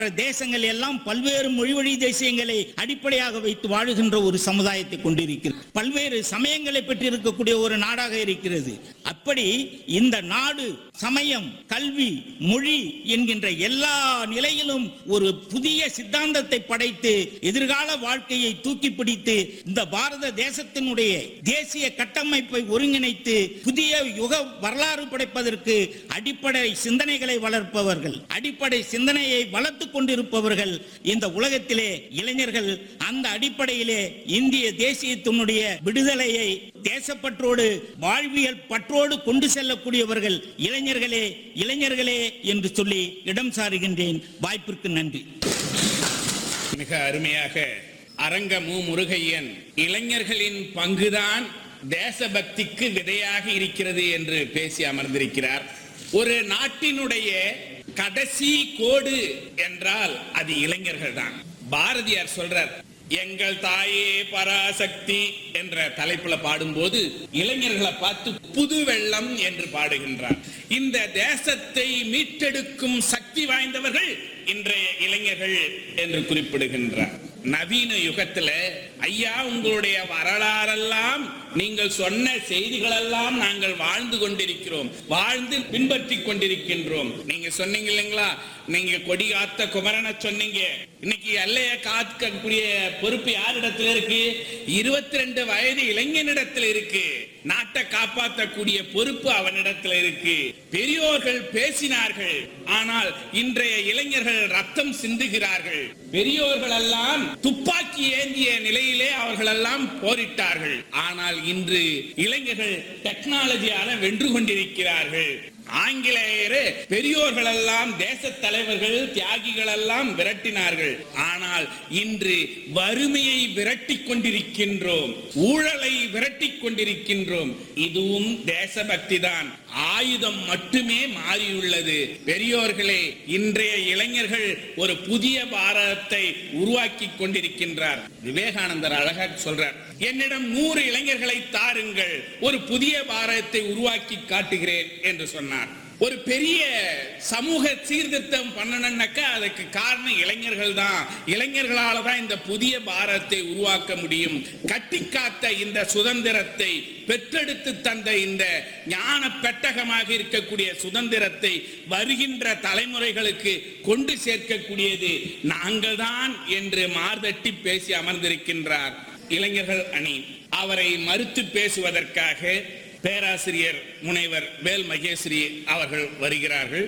தேசங்கள் எல்லாம் பல்வேறு மொழிவழி தேசியங்களை அடிப்படையாக வைத்து வாழுகின்ற ஒரு சமுதாயத்தை கொண்டிருக்கிறது பல்வேறு சமயங்களை பெற்றிருக்கக்கூடிய ஒரு நாடாக இருக்கிறது அப்படி இந்த நாடு சமயம் கல்வி மொழி என்கின்ற எல்லா நிலையிலும் ஒரு புதிய சித்தாந்தத்தை படைத்து எதிர்கால வாழ்க்கையை தூக்கி பிடித்து இந்த பாரத தேசத்தினுடைய தேசிய கட்டமைப்பை ஒருங்கிணைத்து புதிய யுக வரலாறு படைப்பதற்கு அடிப்படை சிந்தனைகளை வளர்ப்பவர்கள் அடிப்படை சிந்தனையை வளர்த்து கொண்டிருப்பவர்கள் இந்த உலகத்திலே இளைஞர்கள் அந்த அடிப்படையிலே இந்திய தேசியத்தினுடைய விடுதலையை தேசப்பற்றோடு வாழ்வியல் பற்றோடு கொண்டு செல்லக்கூடியவர்கள் இளைஞர்களே இளைஞர்களே என்று சொல்லி இடம் சாருகின்றேன் வாய்ப்பிற்கு நன்றி மிக அருமையாக அரங்க மு முருகையன் இளைஞர்களின் பங்குதான் தேசபக்திக்கு விதையாக இருக்கிறது என்று பேசி அமர்ந்திருக்கிறார் ஒரு நாட்டினுடைய கடைசி கோடு என்றால் அது இளைஞர்கள் தான் பாரதியார் சொல்றார் எங்கள் தாயே பராசக்தி என்ற தலைப்புல பாடும்போது இளைஞர்களை பார்த்து புது வெள்ளம் என்று பாடுகின்றார் இந்த தேசத்தை மீட்டெடுக்கும் சக்தி வாய்ந்தவர்கள் இன்றைய இளைஞர்கள் என்று குறிப்பிடுகின்றார் நவீன யுகத்துல ஐயா உங்களுடைய வரலாறெல்லாம் நீங்கள் சொன்ன செய்திகளெல்லாம் நாங்கள் வாழ்ந்து கொண்டிருக்கிறோம் வாழ்ந்து பின்பற்றி கொண்டிருக்கின்றோம் நீங்க சொன்னீங்க இல்லைங்களா நீங்க கொடி காத்த குமரனை சொன்னீங்க இன்னைக்கு எல்லைய காக்கக்கூடிய பொறுப்பு யாரிடத்துல இருக்கு இருபத்தி ரெண்டு வயது இளைஞனிடத்துல இருக்கு நாட்டை காப்பாற்றக்கூடிய பொறுப்பு அவனிடத்துல இருக்கு பெரியோர்கள் பேசினார்கள் ஆனால் இன்றைய இளைஞர்கள் ரத்தம் சிந்துகிறார்கள் பெரியோர்கள் எல்லாம் துப்பாக்கி ஏந்திய நிலையிலே அவர்கள் எல்லாம் போரிட்டார்கள் ஆனால் இன்று இளைஞர்கள் டெக்னாலஜியால வென்று கொண்டிருக்கிறார்கள் ஆங்கிலேயரே பெரியோர்கள் எல்லாம் தேச தலைவர்கள் தியாகிகள் எல்லாம் விரட்டினார்கள் ஆனால் இன்று வறுமையை விரட்டி கொண்டிருக்கின்றோம் ஊழலை விரட்டி கொண்டிருக்கின்றோம் இதுவும் தேசபக்தி தான் ஆயுதம் மட்டுமே மாறியுள்ளது பெரியோர்களே இன்றைய இளைஞர்கள் ஒரு புதிய பாரதத்தை உருவாக்கி கொண்டிருக்கின்றார் விவேகானந்தர் அழகாக சொல்றார் என்னிடம் நூறு இளைஞர்களை தாருங்கள் ஒரு புதிய பாரதத்தை உருவாக்கி காட்டுகிறேன் என்று சொன்னார் ஒரு பெரிய சமூக சீர்திருத்தம் பண்ணணும்னாக்கா அதுக்கு காரணம் இளைஞர்கள் தான் இளைஞர்களால தான் இந்த புதிய பாரதத்தை உருவாக்க முடியும் கட்டி காத்த இந்த சுதந்திரத்தை பெற்றெடுத்து தந்த இந்த ஞான பெட்டகமாக இருக்கக்கூடிய சுதந்திரத்தை வருகின்ற தலைமுறைகளுக்கு கொண்டு சேர்க்கக்கூடியது நாங்கள் தான் என்று மார்தட்டி பேசி அமர்ந்திருக்கின்றார் இளைஞர்கள் அணி அவரை மறுத்து பேசுவதற்காக பேராசிரியர் முனைவர் வேல் மகேஸ்வரி அவர்கள் வருகிறார்கள்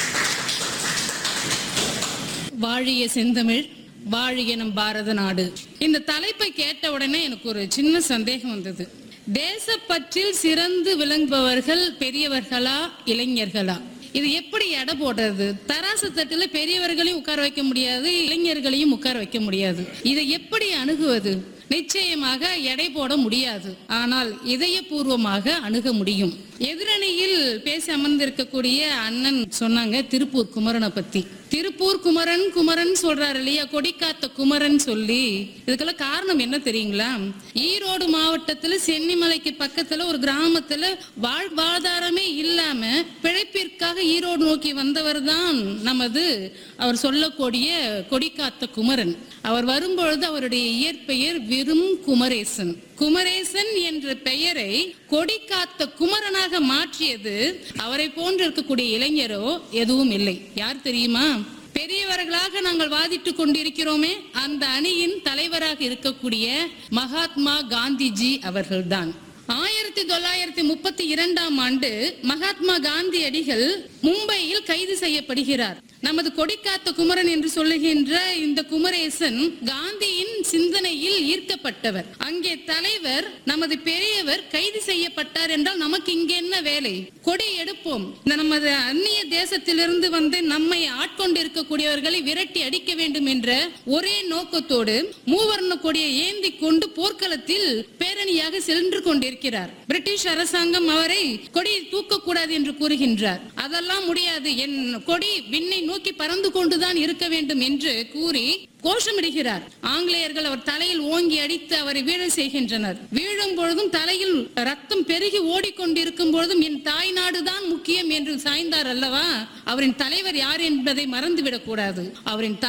வாழிய செந்தமிழ் வாழிய நம் பாரத நாடு இந்த தலைப்பை கேட்ட உடனே எனக்கு ஒரு சின்ன சந்தேகம் வந்தது தேசப்பற்றில் சிறந்து விளங்குபவர்கள் பெரியவர்களா இளைஞர்களா இது எப்படி எடை போடுறது தராசு தட்டுல பெரியவர்களையும் உட்கார வைக்க முடியாது இளைஞர்களையும் உட்கார வைக்க முடியாது இதை எப்படி அணுகுவது நிச்சயமாக எடை போட முடியாது ஆனால் இதயபூர்வமாக அணுக முடியும் எதிரணியில் பேசி அமர்ந்திருக்கக்கூடிய அண்ணன் சொன்னாங்க திருப்பூர் குமரனை பத்தி திருப்பூர் குமரன் குமரன் சொல்றாரு இல்லையா கொடிக்காத்த குமரன் சொல்லி இதுக்கெல்லாம் காரணம் என்ன தெரியுங்களா ஈரோடு மாவட்டத்துல சென்னிமலைக்கு பக்கத்துல ஒரு கிராமத்துல வாழ்வாதாரமே இல்லாம பிழைப்பிற்காக ஈரோடு நோக்கி வந்தவர் தான் நமது அவர் சொல்லக்கூடிய கொடிக்காத்த குமரன் அவர் வரும்பொழுது அவருடைய இயற்பெயர் வெறும் குமரேசன் குமரேசன் என்ற பெயரை கொடிக்காத்த குமரனாக மாற்றியது அவரை போன்று இருக்கக்கூடிய இளைஞரோ எதுவும் இல்லை யார் தெரியுமா பெரியவர்களாக நாங்கள் வாதிட்டுக் கொண்டிருக்கிறோமே அந்த அணியின் தலைவராக இருக்கக்கூடிய மகாத்மா காந்திஜி அவர்கள்தான் ஆயிரத்தி தொள்ளாயிரத்தி முப்பத்தி இரண்டாம் ஆண்டு மகாத்மா காந்தியடிகள் மும்பையில் கைது செய்யப்படுகிறார் நமது கொடிக்காத்த குமரன் என்று சொல்லுகின்ற இந்த குமரேசன் காந்தியின் சிந்தனையில் ஈர்க்கப்பட்டவர் அங்கே தலைவர் நமது பெரியவர் கைது செய்யப்பட்டார் என்றால் நமக்கு இங்க என்ன வேலை கொடி எடுப்போம் இந்த நமது அந்நிய தேசத்திலிருந்து வந்து நம்மை ஆட்கொண்டிருக்கக்கூடியவர்களை விரட்டி அடிக்க வேண்டும் என்ற ஒரே நோக்கத்தோடு மூவர்ண கொடியை ஏந்தி கொண்டு போர்க்களத்தில் பேரணியாக சென்று கொண்டிருக்கிறார் பிரிட்டிஷ் அரசாங்கம் அவரை கொடியை தூக்கக்கூடாது என்று கூறுகின்றார் அதெல்லாம் முடியாது என் கொடி விண்ணை நோக்கி பறந்து கொண்டுதான் இருக்க வேண்டும் என்று கூறி கோஷமிடுகிறார் ஆங்கிலேயர்கள் அவர் தலையில் ஓங்கி அடித்து அவரை வீழ செய்கின்றனர் வீழும் பொழுதும் தலையில் ரத்தம் பெருகி ஓடிக்கொண்டிருக்கும் பொழுதும் என் தாய் நாடுதான் முக்கியம் என்று சாய்ந்தார் அல்லவா அவரின் தலைவர் யார் என்பதை மறந்துவிடக் கூடாது அவரின்